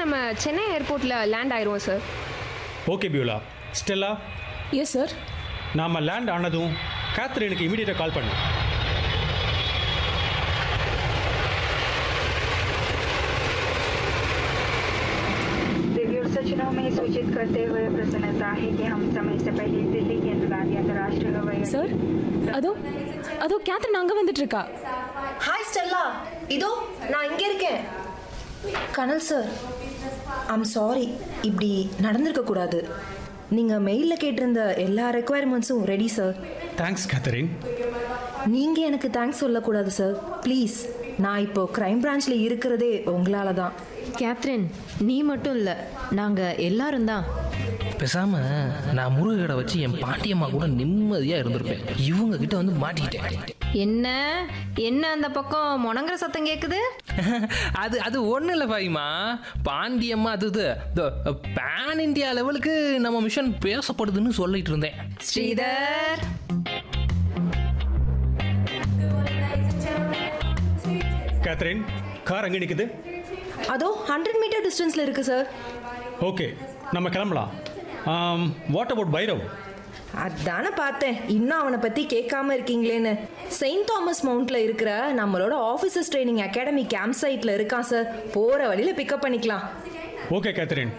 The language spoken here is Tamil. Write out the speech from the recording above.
நம்ம சென்னை ஏர்போர்ட்டில் லேண்ட் ஆயிடுவோம் sir okay Beulah Stella yes sir நாம் லேண்ட் ஆனதும் கேத்ரினுக்கு இமீடியட்டாக கால் பண்ணு रिव्यू सूचनाओं में सूचित करते हुए प्रसन्नता है कि हम समय से पहले दिल्ली के इंदिरा गांधी अंतर्राष्ट्रीय हवाई अड्डे சார் அதோ அதோ கேத்ரின் அங்கே வந்துட்டு இருக்கா ஹாய் ஸ்டெல்லா இதோ நான் இங்கே இருக்கேன் கனல் சார் ஐம் சாரி இப்படி நடந்திருக்க கூடாது நீங்கள் மெயிலில் கேட்டிருந்த எல்லா ரெக்குவயர்மெண்ட்ஸும் ரெடி சார் தேங்க்ஸ் கேத்தரின் நீங்கள் எனக்கு தேங்க்ஸ் சொல்லக்கூடாது சார் ப்ளீஸ் நான் இப்போ கிரைம் பிரான்ச்சில் இருக்கிறதே உங்களால தான் கேத்ரின் நீ மட்டும் இல்லை நாங்கள் எல்லாரும் தான் பேசாம நான் முருகரை வச்சு என் பாட்டியம்மா கூட நிம்மதியா இருந்திருப்பேன் இவங்க கிட்ட வந்து மாட்டிக்கிட்டேன் என்ன என்ன அந்த பக்கம் முணங்குற சத்தம் கேட்குது அது அது ஒன்றும் இல்லை பாய்மா பாண்டியம்மா அது இது பேன் இந்தியா லெவலுக்கு நம்ம மிஷன் பேசப்படுதுன்னு சொல்லிட்டு இருந்தேன் ஸ்ரீதர் கேத்ரின் கார் அங்கே நிற்குது அதோ ஹண்ட்ரட் மீட்டர் டிஸ்டன்ஸில் இருக்குது சார் ஓகே நம்ம கிளம்பலாம் வாட் அபவுட் பைரவ் அதானே பார்த்தேன் இன்னும் அவனை பற்றி கேட்காம இருக்கீங்களேன்னு செயின்ட் தாமஸ் மவுண்ட்ல இருக்கிற நம்மளோட ஆஃபீஸர்ஸ் ட்ரைனிங் அகாடமி கேம்ப் சைட்டில் இருக்கான் சார் போகிற வழியில் பிக்கப் பண்ணிக்கலாம் ஓகே கேத்ரின்